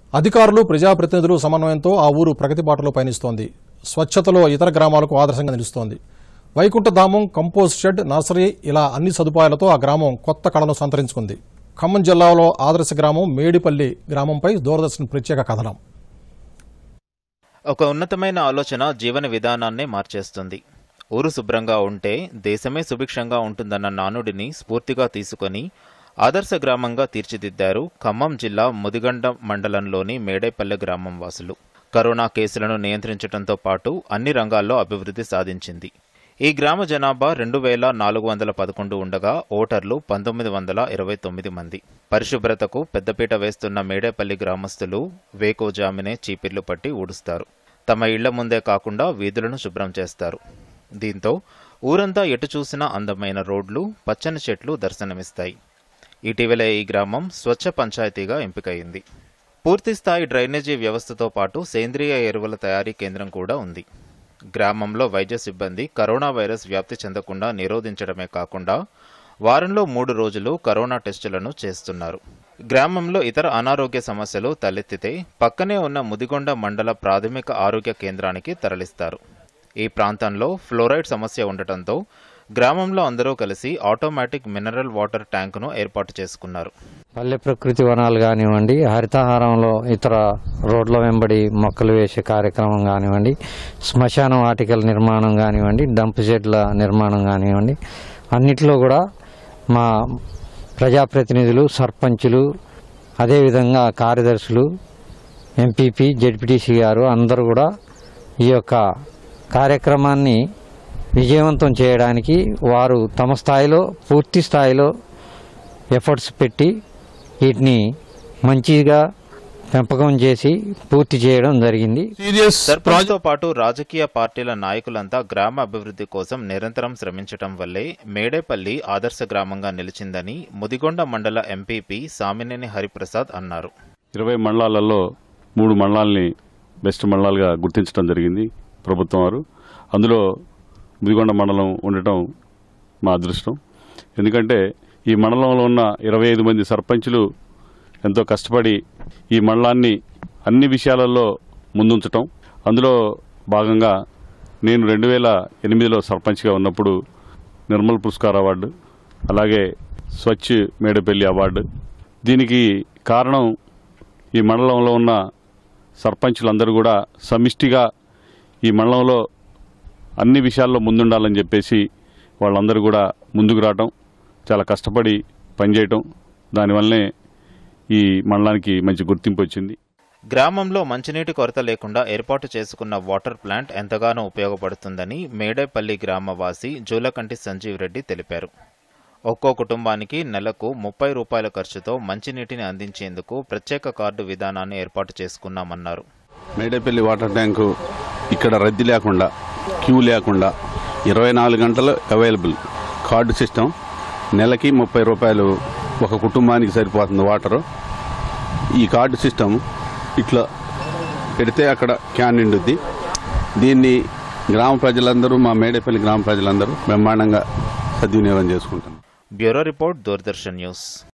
అధికారులు ప్రజాప్రతినిధులు సమన్వయంతో ఆ ఊరు ప్రగతి బాటలో పయనిస్తోంది స్వచ్ఛతలో ఇతర గ్రామాలకు ఆదర్శంగా నిలుస్తోంది వైకుంఠధామం కంపోజ్ షెడ్ నర్సరీ ఇలా అన్ని సదుపాయాలతో ఆ గ్రామం కొత్త కళను సంతరించుకుంది ఖమ్మం జిల్లాలో ఆదర్శ గ్రామం మేడిపల్లి గ్రామంపై దూరదర్శన్ ప్రత్యేక కథనం ఒక ఉన్నతమైన ఆలోచన జీవన విధానాన్నే మార్చేస్తుంది ఊరు శుభ్రంగా ఉంటే దేశమే సుభిక్షంగా ఉంటుందన్న నానుడిని స్ఫూర్తిగా తీసుకొని ఆదర్శ గ్రామంగా తీర్చిదిద్దారు ఖమ్మం జిల్లా ముదిగండ మండలంలోని మేడేపల్లె గ్రామం వాసులు కరోనా కేసులను నియంత్రించడంతో పాటు అన్ని రంగాల్లో అభివృద్ధి సాధించింది ఈ గ్రామ జనాభా రెండు వేల నాలుగు వందల పదకొండు ఉండగా ఓటర్లు పంతొమ్మిది వందల ఇరవై తొమ్మిది మంది పరిశుభ్రతకు పెద్దపీట వేస్తున్న మేడేపల్లి గ్రామస్తులు వేకోజామినే చీపిర్లు పట్టి ఊడుస్తారు తమ ఇళ్ల ముందే కాకుండా వీధులను శుభ్రం చేస్తారు దీంతో ఊరంతా ఎటు చూసినా అందమైన రోడ్లు పచ్చని చెట్లు దర్శనమిస్తాయి ఇటీవల ఈ గ్రామం స్వచ్ఛ పంచాయతీగా ఎంపికయింది పూర్తిస్థాయి డ్రైనేజీ వ్యవస్థతో పాటు సేంద్రియ ఎరువుల తయారీ కేంద్రం కూడా ఉంది గ్రామంలో వైద్య సిబ్బంది కరోనా వైరస్ వ్యాప్తి చెందకుండా నిరోధించడమే కాకుండా వారంలో మూడు రోజులు కరోనా టెస్టులను చేస్తున్నారు గ్రామంలో ఇతర అనారోగ్య సమస్యలు తలెత్తితే పక్కనే ఉన్న ముదిగొండ మండల ప్రాథమిక ఆరోగ్య కేంద్రానికి తరలిస్తారు ఈ ప్రాంతంలో ఫ్లోరైడ్ సమస్య ఉండటంతో గ్రామంలో అందరూ కలిసి ఆటోమేటిక్ మినరల్ వాటర్ ట్యాంకును ఏర్పాటు చేసుకున్నారు పల్లె ప్రకృతి వనాలు కానివ్వండి హరితహారంలో ఇతర రోడ్ల వెంబడి మొక్కలు వేసే కార్యక్రమం కానివ్వండి శ్మశాన వాటికల నిర్మాణం కానివ్వండి డంప్ షెడ్ల నిర్మాణం కానివ్వండి అన్నిట్లో కూడా మా ప్రజాప్రతినిధులు సర్పంచులు అదేవిధంగా కార్యదర్శులు ఎంపీపీ జెడ్పీటీసీ గారు అందరూ కూడా ఈ యొక్క కార్యక్రమాన్ని విజయవంతం చేయడానికి వారు తమ స్థాయిలో పూర్తి స్థాయిలో ఎఫర్ట్స్ పెట్టి వీటిని మంచిగా పెంపకం చేసి పూర్తి చేయడం జరిగింది సర్పంచ్తో పాటు రాజకీయ పార్టీల నాయకులంతా గ్రామ అభివృద్ధి కోసం నిరంతరం శ్రమించటం వల్లే మేడేపల్లి ఆదర్శ గ్రామంగా నిలిచిందని ముదిగొండ మండల ఎంపీపీ సామినేని హరిప్రసాద్ అన్నారు ఇరవై మండలాలలో మూడు మండలాల్ని బెస్ట్ మండలాలుగా గుర్తించడం జరిగింది ప్రభుత్వం వారు అందులో ముదిగొండ మండలం ఉండటం మా అదృష్టం ఎందుకంటే ఈ మండలంలో ఉన్న ఇరవై ఐదు మంది సర్పంచులు ఎంతో కష్టపడి ఈ మండలాన్ని అన్ని విషయాలలో ముందుంచటం అందులో భాగంగా నేను రెండు వేల ఎనిమిదిలో సర్పంచ్గా ఉన్నప్పుడు నిర్మల్ పురస్కార్ అవార్డు అలాగే స్వచ్ఛ మేడపల్లి అవార్డు దీనికి కారణం ఈ మండలంలో ఉన్న సర్పంచులందరూ కూడా సమిష్టిగా ఈ మండలంలో అన్ని విషయాల్లో ముందుండాలని చెప్పేసి వాళ్ళందరూ కూడా ముందుకు రావటం చాలా కష్టపడి పనిచేయటం దానివల్లనే ఈ మండలానికి మంచి గుర్తింపు వచ్చింది గ్రామంలో మంచినీటి కొరత లేకుండా ఏర్పాటు చేసుకున్న వాటర్ ప్లాంట్ ఎంతగానో ఉపయోగపడుతుందని మేడేపల్లి గ్రామవాసి జూలకంటి సంజీవ్ రెడ్డి తెలిపారు ఒక్కో కుటుంబానికి నెలకు ముప్పై రూపాయల ఖర్చుతో మంచినీటిని అందించేందుకు ప్రత్యేక కార్డు విధానాన్ని ఏర్పాటు చేసుకున్నామన్నారు మేడేపల్లి వాటర్ ట్యాంకు ఇక్కడ రద్దీ లేకుండా క్యూ లేకుండా ఇరవై నాలుగు గంటలు అవైలబుల్ కార్డు సిస్టమ్ నెలకి ముప్పై రూపాయలు ఒక కుటుంబానికి సరిపోతుంది వాటరు ఈ కార్డు సిస్టమ్ ఇట్లా పెడితే అక్కడ క్యాన్ నిండుద్ది దీన్ని గ్రామ ప్రజలందరూ మా మేడేపల్లి గ్రామ ప్రజలందరూ బ్రహ్మాండంగా సద్వినియోగం చేసుకుంటున్నారు బ్యూరో రిపోర్ట్ దూరదర్శన్ న్యూస్